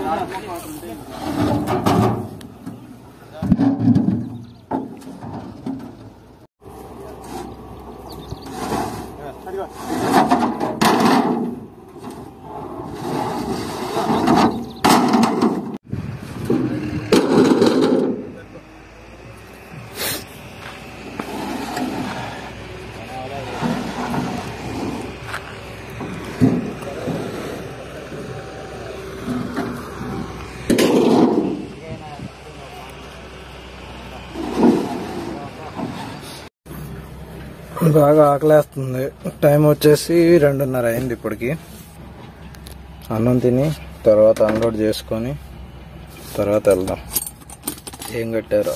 బాగా ఆకలేస్తుంది టైం వచ్చేసి రెండున్నర అయింది ఇప్పటికి అన్నం తిని తర్వాత అన్లోడ్ చేసుకొని తర్వాత వెళ్దాం ఏం కట్టారో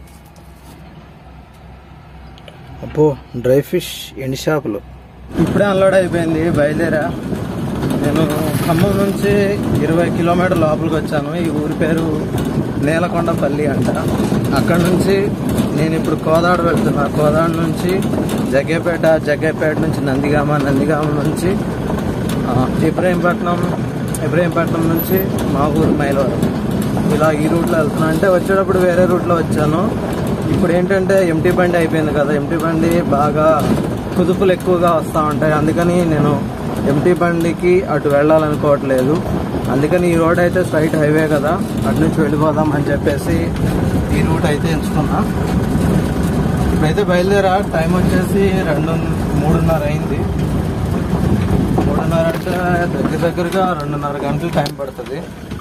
అబ్బో డ్రై ఫిష్ ఎండి చేపలు ఇప్పుడే అన్లోడ్ అయిపోయింది బయలుదేరా నేను ఖమ్మం నుంచి ఇరవై కిలోమీటర్ లోపలికి వచ్చాను ఈ ఊరి పేరు నేలకొండపల్లి అంట అక్కడ నుంచి నేను ఇప్పుడు కోదాడ వెళ్తున్నా కోదాడ నుంచి జగ్గేపేట జగ్గేపేట నుంచి నందిగామ నందిగామ నుంచి ఆ, ఇబ్రహీంపట్నం ఇబ్రహీంపట్నం నుంచి మా ఊరు మైలవరం ఇలా ఈ రూట్లో వెళ్తున్నా అంటే వచ్చేటప్పుడు వేరే రూట్లో వచ్చాను ఇప్పుడు ఏంటంటే ఎంటీ బండి అయిపోయింది కదా ఎంటీ బండి బాగా కుదుపులు ఎక్కువగా వస్తూ ఉంటాయి అందుకని నేను ఎంటీ బండికి అటు వెళ్ళాలనుకోవట్లేదు అందుకని ఈ రోడ్ అయితే స్ట్రైట్ హైవే కదా అటు నుంచి వెళ్ళిపోదాం అని చెప్పేసి ఈ రూట్ అయితే ఎంచుకున్నా ఇప్పుడైతే బయలుదేరా టైం వచ్చేసి రెండు మూడున్నర అయింది మూడున్నర అంటే దగ్గర దగ్గరగా రెండున్నర గంటలు టైం పడుతుంది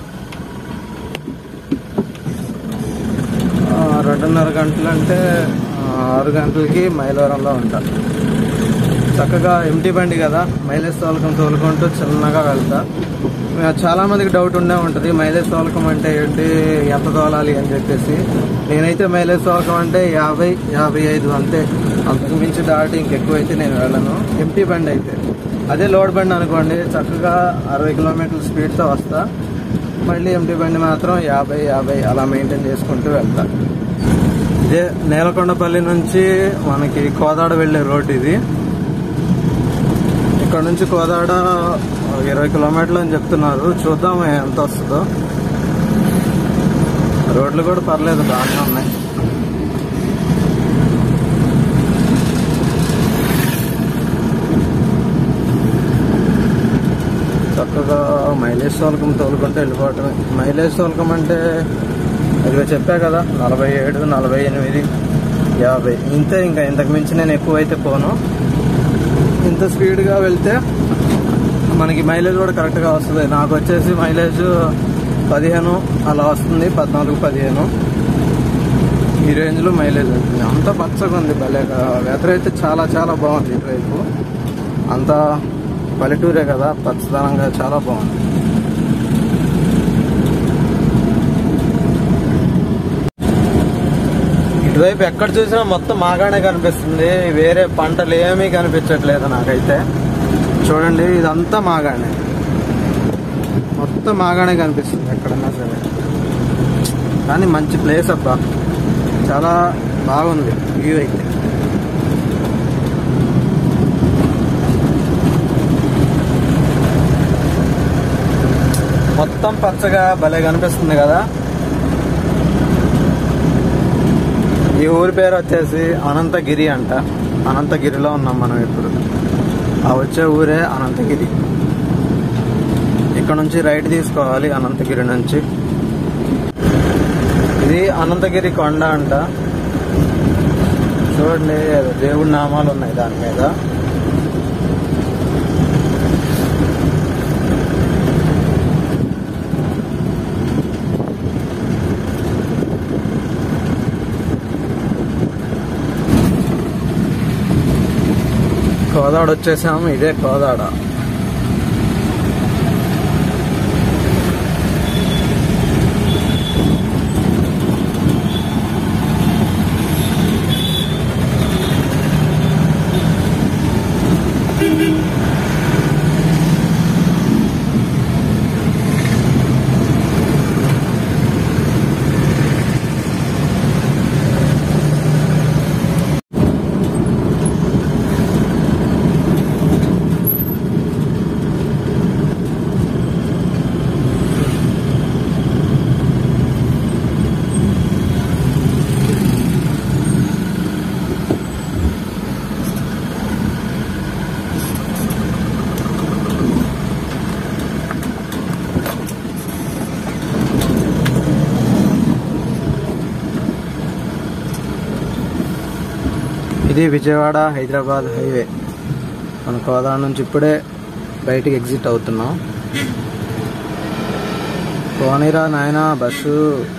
ఆ, రెండున్నర గంటలు అంటే ఆ, ఆరు గంటలకి మైలవరంలో ఉంటా చక్కగా ఎంటీ బండి కదా మైలేజ్ తోలకం తోలుకుంటూ చిన్నగా వెళ్తా ఆ, చాలా మందికి డౌట్ ఉండే ఉంటుంది మైలేజ్ తోలకం అంటే ఏంటి ఎంత తోలాలి అని చెప్పేసి నేనైతే మైలేజ్ తోలకం అంటే యాభై యాభై ఐదు అంతే అంతకు మించి దాటి ఇంకెక్కువ అయితే నేను వెళ్ళను ఎంటీ బండి అయితే అదే లోడ్ బండి అనుకోండి చక్కగా అరవై కిలోమీటర్ల స్పీడ్తో వస్తా మళ్ళీ ఎంటీ బండి మాత్రం యాభై యాభై అలా మెయింటైన్ చేసుకుంటూ వెళ్తా ఇదే నేలకొండపల్లి నుంచి మనకి కోదాడ వెళ్ళే రోడ్ ఇది ఇక్కడ నుంచి కోదాడ ఇరవై కిలోమీటర్లు అని చెప్తున్నారు చూద్దాం ఎంత వస్తుందో రోడ్లు కూడా పర్లేదు బాగానే ఉన్నాయి చక్కగా మైలేజ్ తోలకం తోలుకుంటే వెళ్ళిపోవటమే మైలేజ్ తోలకం అంటే ఇదిగో చెప్పా కదా నలభై ఏడు నలభై ఎనిమిది యాభై ఇంతే ఇంకా ఇంతకు మించి నేను ఎక్కువ అయితే పోను ఇంత స్పీడ్గా వెళ్తే మనకి మైలేజ్ కూడా కరెక్ట్గా వస్తుంది నాకు వచ్చేసి మైలేజ్ పదిహేను అలా వస్తుంది పద్నాలుగు పదిహేను ఈ రేంజ్లో మైలేజ్ వస్తుంది అంత పచ్చగా ఉంది భలే వెదర్ అయితే చాలా చాలా బాగుంది ఇటువైపు అంత పల్లెటూరే కదా పచ్చదనంగా చాలా బాగుంది ఇటువైపు ఎక్కడ చూసినా మొత్తం మాగానే కనిపిస్తుంది వేరే పంటలు ఏమీ కనిపించట్లేదు నాకైతే చూడండి ఇదంతా మాగానే మొత్తం మాగానే కనిపిస్తుంది ఎక్కడన్నా సరే కానీ మంచి ప్లేస్ అబ్బా చాలా బాగుంది వ్యూ అయితే మొత్తం పచ్చగా భలే కనిపిస్తుంది కదా ఈ ఊరి పేరు వచ్చేసి అనంతగిరి అంట అనంతగిరిలో ఉన్నాం మనం ఇప్పుడు ఆ వచ్చే ఊరే అనంతగిరి ఇక్కడ నుంచి రైట్ తీసుకోవాలి అనంతగిరి నుంచి ఇది అనంతగిరి కొండ అంట చూడండి దేవుడి నామాలు ఉన్నాయి దాని మీద కోదాడ వచ్చేసాము ఇదే కోదాడ ఇది విజయవాడ హైదరాబాద్ హైవే మన కోదాడ నుంచి ఇప్పుడే బయటికి ఎగ్జిట్ అవుతున్నాం పోనీరా నాయన బస్సు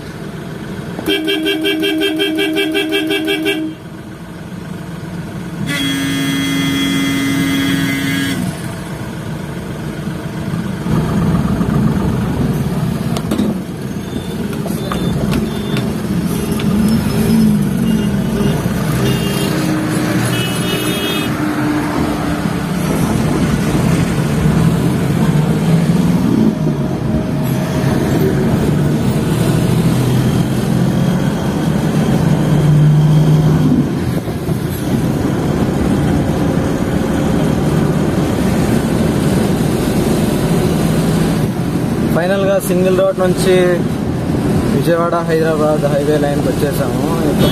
ఫైనల్ గా సింగిల్ రోడ్ నుంచి విజయవాడ హైదరాబాద్ హైవే లైన్కి వచ్చేసాము ఇప్పుడు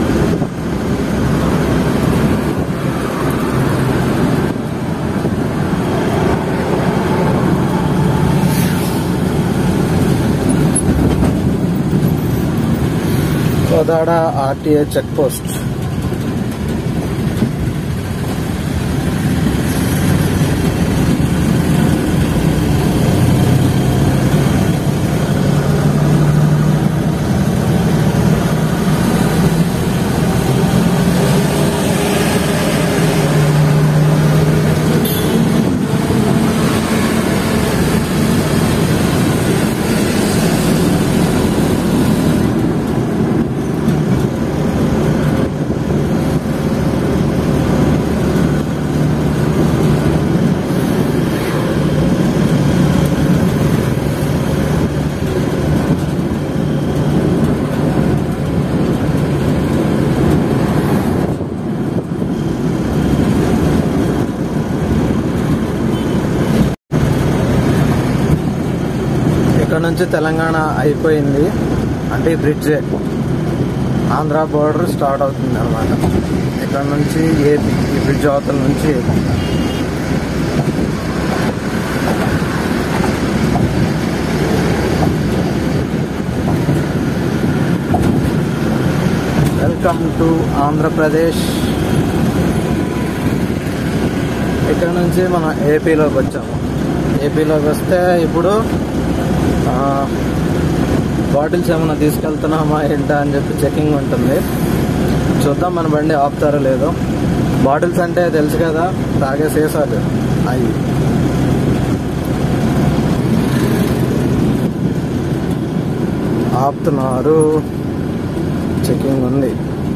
కోదాడ ఆర్టీఏ చెక్ పోస్ట్ ఇక్కడ నుంచి తెలంగాణ అయిపోయింది అంటే ఈ బ్రిడ్జే ఆంధ్ర బోర్డర్ స్టార్ట్ అవుతుంది అనమాట ఇక్కడ నుంచి ఏపీ ఈ బ్రిడ్జ్ అవతల నుంచి ఏపీ వెల్కమ్ టు ఆంధ్రప్రదేశ్ ఇక్కడ నుంచి మనం ఏపీలోకి వచ్చాము ఏపీలోకి వస్తే ఇప్పుడు ఆ, బాటిల్స్ ఏమైనా తీసుకెళ్తున్నామా ఏంటా అని చెప్పి చెకింగ్ ఉంటుంది చూద్దాం మన బండి ఆపుతారో లేదో బాటిల్స్ అంటే తెలుసు కదా తాగే సీసాలు అవి ఆపుతున్నారు చెకింగ్ ఉంది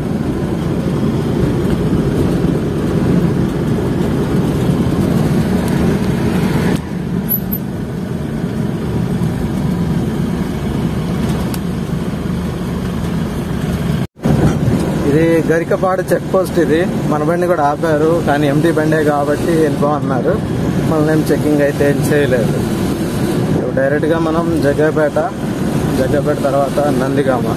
ఇది గరికపాడు చెక్ పోస్ట్ ఇది మన బండి కూడా ఆపారు కానీ ఎంటీ బండే కాబట్టి వెళ్ళిపోమన్నారు మనల్ని ఏం చెకింగ్ అయితే ఏం చేయలేదు ఇప్పుడు డైరెక్ట్గా మనం జగ్గపేట జగ్గపేట తర్వాత నందిగామ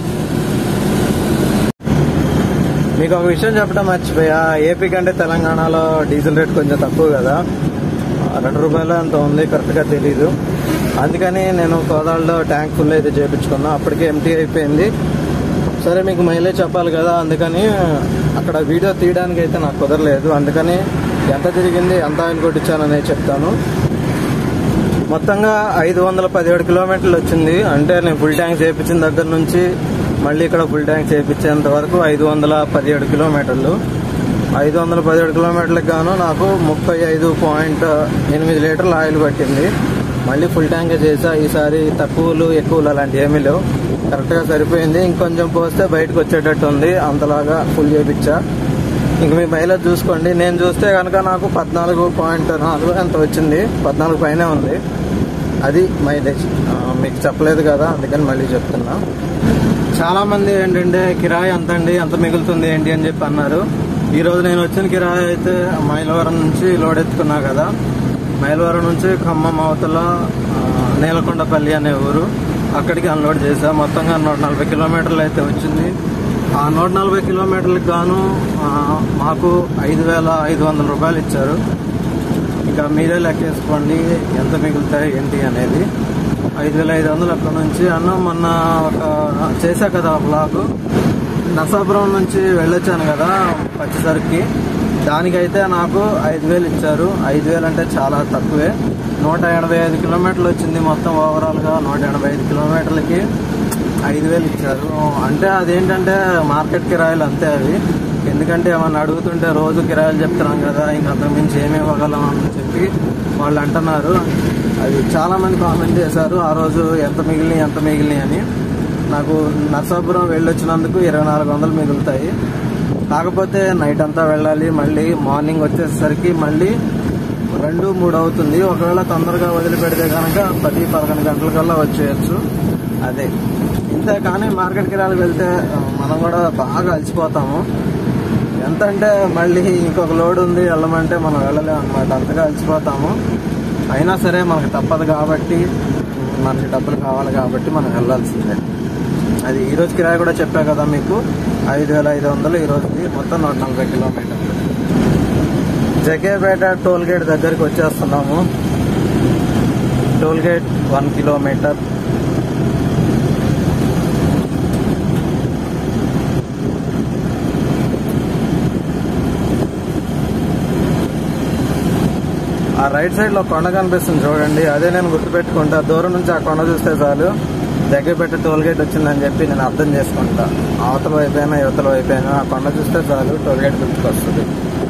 మీకు ఒక విషయం చెప్పడం మర్చిపోయా ఏపీ కంటే తెలంగాణలో డీజిల్ రేట్ కొంచెం తక్కువ కదా ఆ, రెండు రూపాయలు అంత ఉంది కరెక్ట్గా తెలీదు అందుకని నేను కోదాళ్ళలో ట్యాంక్ ఫుల్ అయితే చేయించుకున్నా అప్పటికే ఎంటీ అయిపోయింది సరే మీకు మైలేజ్ చెప్పాలి కదా అందుకని అక్కడ వీడియో తీయడానికి అయితే నాకు కుదరలేదు అందుకని ఎంత తిరిగింది ఎంత ఆయిల్ కొట్టించాననేది చెప్తాను మొత్తంగా ఐదు వందల పదిహేడు కిలోమీటర్లు వచ్చింది అంటే నేను ఫుల్ ట్యాంక్ చేయించిన దగ్గర నుంచి మళ్ళీ ఇక్కడ ఫుల్ ట్యాంక్ చేయించేంత వరకు ఐదు వందల పదిహేడు కిలోమీటర్లు ఐదు వందల పదిహేడు కిలోమీటర్లకు గాను నాకు ముప్పై ఐదు పాయింట్ ఎనిమిది లీటర్ల ఆయిల్ పట్టింది మళ్ళీ ఫుల్ ట్యాంక్ చేసా ఈసారి తక్కువలు ఎక్కువలు అలాంటి ఏమీ లేవు కరెక్ట్గా సరిపోయింది ఇంకొంచెం పోస్తే బయటకు వచ్చేటట్టు ఉంది అంతలాగా ఫుల్ చేయించా ఇంక మీ మైలేజ్ చూసుకోండి నేను చూస్తే కనుక నాకు పద్నాలుగు పాయింట్ నాలుగు ఎంత వచ్చింది పద్నాలుగు పైనే ఉంది అది మైలేజ్ ఆ, మీకు చెప్పలేదు కదా అందుకని మళ్ళీ చెప్తున్నా చాలా మంది ఏంటంటే కిరాయి ఎంత అండి ఎంత మిగులుతుంది ఏంటి అని చెప్పి అన్నారు ఈ రోజు నేను వచ్చిన కిరాయి అయితే మైలవరం నుంచి లోడ్ ఎత్తుకున్నా కదా మైలవరం నుంచి ఖమ్మం అవతల ఆ, నీలకొండపల్లి అనే ఊరు అక్కడికి అన్లోడ్ చేసా మొత్తంగా నూట నలభై కిలోమీటర్లు అయితే వచ్చింది ఆ నూట నలభై కిలోమీటర్లకు గాను ఆ, మాకు ఐదు వేల ఐదు వందల రూపాయలు ఇచ్చారు ఇంకా మీరే లెక్కేసుకోండి ఎంత మిగులుతాయి ఏంటి అనేది ఐదు వేల ఐదు వందలు అక్కడ నుంచి అన్న మొన్న ఒక చేశా కదా బ్లాగ్ నసాపురం నుంచి వెళ్ళొచ్చాను కదా పచ్చిసరికి దానికైతే నాకు ఐదు వేలు ఇచ్చారు ఐదు వేలు అంటే చాలా తక్కువే నూట ఎనభై ఐదు కిలోమీటర్లు వచ్చింది మొత్తం ఓవరాల్గా నూట ఎనభై ఐదు కిలోమీటర్లకి ఐదు వేలు ఇచ్చారు అంటే అదేంటంటే మార్కెట్ కిరాయిలు అంతే అవి ఎందుకంటే ఏమన్నా అడుగుతుంటే రోజు కిరాయిలు చెప్తున్నాం కదా ఇంక అంతకుమించి ఏమి ఇవ్వగలం అని చెప్పి వాళ్ళు అంటున్నారు అది చాలా మంది కామెంట్ చేశారు ఆ రోజు ఎంత మిగిలినాయి ఎంత మిగిలినాయి అని నాకు నర్సాపురం వెళ్ళొచ్చినందుకు ఇరవై నాలుగు వందలు మిగులుతాయి కాకపోతే నైట్ అంతా వెళ్ళాలి మళ్ళీ మార్నింగ్ వచ్చేసరికి మళ్ళీ రెండు మూడు అవుతుంది ఒకవేళ తొందరగా వదిలిపెడితే కనుక పది పదకొండు గంటలకల్లా వచ్చేయచ్చు అదే ఇంతే కానీ మార్కెట్ కిరాలకు వెళ్తే ఆ, మనం కూడా బాగా అలసిపోతాము ఎంత అంటే మళ్ళీ ఇంకొక లోడ్ ఉంది వెళ్ళమంటే మనం వెళ్ళలేము అనమాట అంతగా అలసిపోతాము అయినా సరే మనకు తప్పదు కాబట్టి మనకి డబ్బులు కావాలి కాబట్టి మనం వెళ్ళాల్సిందే అది ఈ రోజు కిరాయి కూడా చెప్పా కదా మీకు ఐదు వేల ఐదు వందలు ఈ రోజుది మొత్తం నూట నలభై కిలోమీటర్లు జగేపేట టోల్ గేట్ దగ్గరికి వచ్చేస్తున్నాము టోల్ గేట్ వన్ కిలోమీటర్ ఆ రైట్ సైడ్ లో కొండ కనిపిస్తుంది చూడండి అదే నేను గుర్తుపెట్టుకుంటా దూరం నుంచి ఆ కొండ చూస్తే చాలు దగ్గరపెట్ట టోల్ గేట్ వచ్చిందని చెప్పి నేను అర్థం చేసుకుంటా అవతల వైపైనా యువతల వైపైనా ఆ కొండ చూస్తే చాలు టోల్ గేట్ గుర్తుకొస్తుంది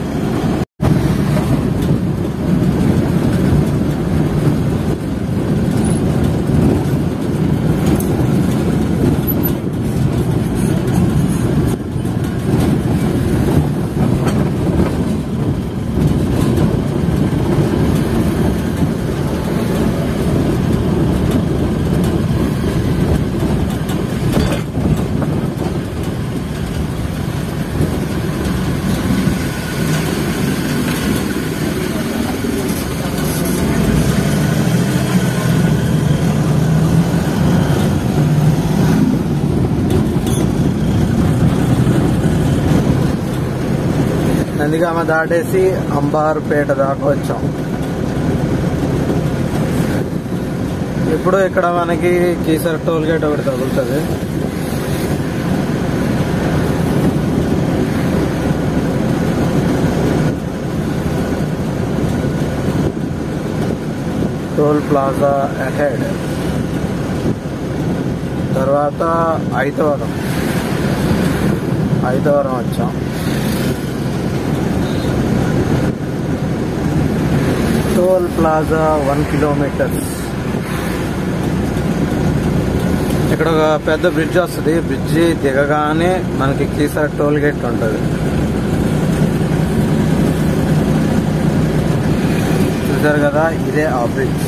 నందిగామ దాటేసి అంబార్పేట దాకా వచ్చాం ఇప్పుడు ఇక్కడ మనకి కీసర్ టోల్ గేట్ ఒకటి తగులుతుంది టోల్ ప్లాజా అహెడ్ తర్వాత ఐతవరం ఐతవరం వచ్చాం టోల్ ప్లాజా వన్ కిలోమీటర్స్ ఇక్కడ ఒక పెద్ద బ్రిడ్జ్ వస్తుంది బ్రిడ్జి దిగగానే మనకి కీసార్ టోల్ గేట్ ఉంటుంది చూసారు కదా ఇదే ఆ బ్రిడ్జ్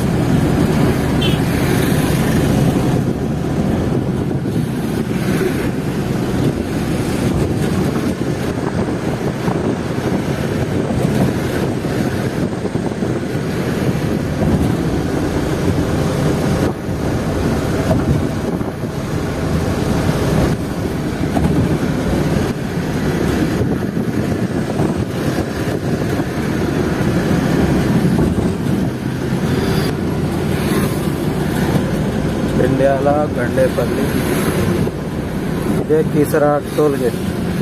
పెండ్యాల గండేపల్లి ఇదే కీసరా టోల్ గేట్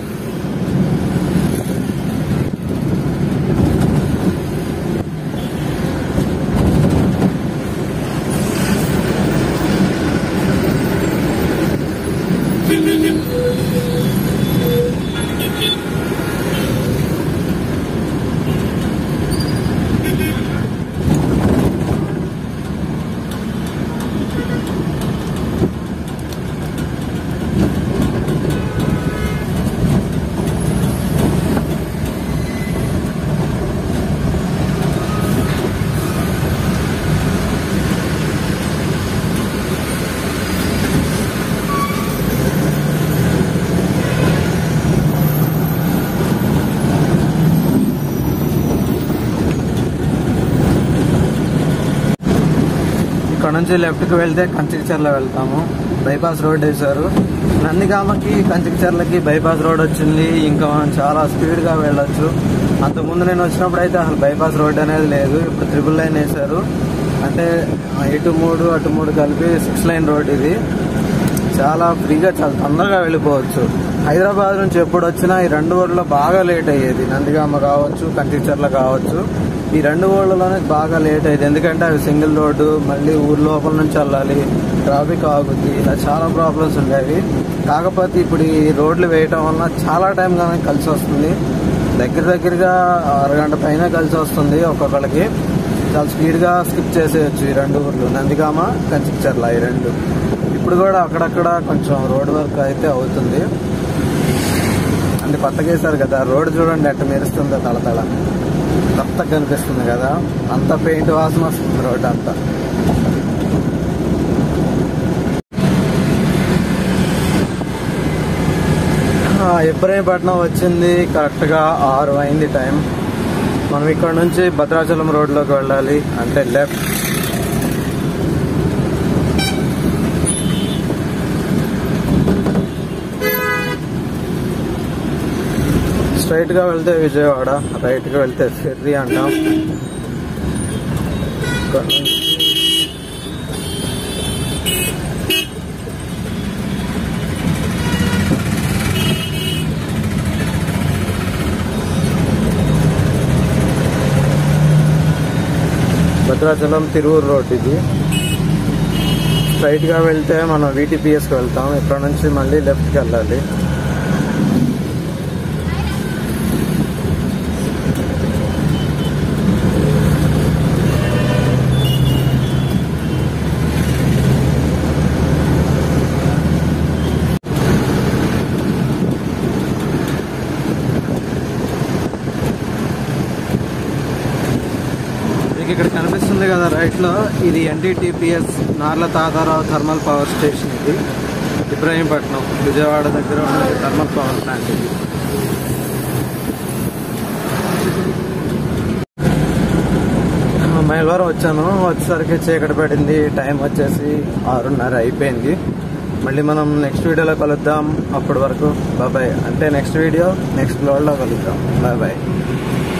ఇక్కడ నుంచి లెఫ్ట్కి వెళ్తే కంచికచర్ల వెళ్తాము బైపాస్ రోడ్ వేశారు నందిగామకి కంచికచర్లకి బైపాస్ రోడ్ వచ్చింది ఇంకా మనం చాలా స్పీడ్గా వెళ్ళొచ్చు అంతకుముందు నేను వచ్చినప్పుడు అయితే అసలు బైపాస్ రోడ్ అనేది లేదు ఇప్పుడు త్రిబుల్ లైన్ వేశారు అంటే ఇటు మూడు అటు మూడు కలిపి సిక్స్ లైన్ రోడ్ ఇది చాలా ఫ్రీగా చాలా తొందరగా వెళ్ళిపోవచ్చు హైదరాబాద్ నుంచి ఎప్పుడు వచ్చినా ఈ రెండు ఊర్లో బాగా లేట్ అయ్యేది నందిగామ కావచ్చు కంచిచర్ల కావచ్చు ఈ రెండు ఊళ్ళలోనే బాగా లేట్ అయ్యేది ఎందుకంటే అవి సింగిల్ రోడ్డు మళ్ళీ ఊరు లోపల నుంచి వెళ్ళాలి ట్రాఫిక్ ఆగుద్ది ఇలా చాలా ప్రాబ్లమ్స్ ఉండేవి కాకపోతే ఇప్పుడు ఈ రోడ్లు వేయటం వల్ల చాలా టైం కానీ కలిసి వస్తుంది దగ్గర దగ్గరగా అరగంట పైన కలిసి వస్తుంది ఒక్కొక్కరికి చాలా స్పీడ్గా స్కిప్ చేసేయచ్చు ఈ రెండు ఊర్లు నందిగామ కంచిచర్ల ఈ రెండు ఇప్పుడు కూడా అక్కడక్కడ కొంచెం రోడ్ వర్క్ అయితే అవుతుంది అంటే కొత్తగా వేశారు కదా రోడ్ చూడండి ఎట్ట మెరుస్తుందో తలతల కొత్తగా కనిపిస్తుంది కదా అంత పెయింట్ వాసన వస్తుంది రోడ్ అంతా ఆ, ఇబ్రహీంపట్నం వచ్చింది కరెక్ట్గా ఆరు అయింది టైం మనం ఇక్కడ నుంచి భద్రాచలం రోడ్లోకి వెళ్ళాలి అంటే లెఫ్ట్ స్ట్రైట్ గా వెళ్తే విజయవాడ రైట్ గా వెళ్తే ఫెర్రీ అంటాం ఇక్కడ నుంచి భద్రాచలం తిరువురు రోడ్ ఇది స్ట్రైట్ గా వెళ్తే మనం VTPS కి వెళ్తాం ఇక్కడ నుంచి మళ్ళీ లెఫ్ట్ కి వెళ్ళాలి మీకు ఇక్కడ కనిపిస్తుంది కదా రైట్ లో ఇది NTTPS Narla Tatarao thermal power station ఇది ఇబ్రాహీంపట్నం విజయవాడ దగ్గర ఉన్న థర్మల్ పవర్ ప్లాంట్ ఇది మైలవరం వచ్చాను వచ్చేసరికి చీకటి పడింది టైం వచ్చేసి ఆరున్నర అయిపోయింది మళ్ళీ మనం నెక్స్ట్ వీడియోలో కలుద్దాం అప్పటి వరకు బాబాయ్ అంటే నెక్స్ట్ వీడియో నెక్స్ట్ లో కలుద్దాం బాయ్ బాయ్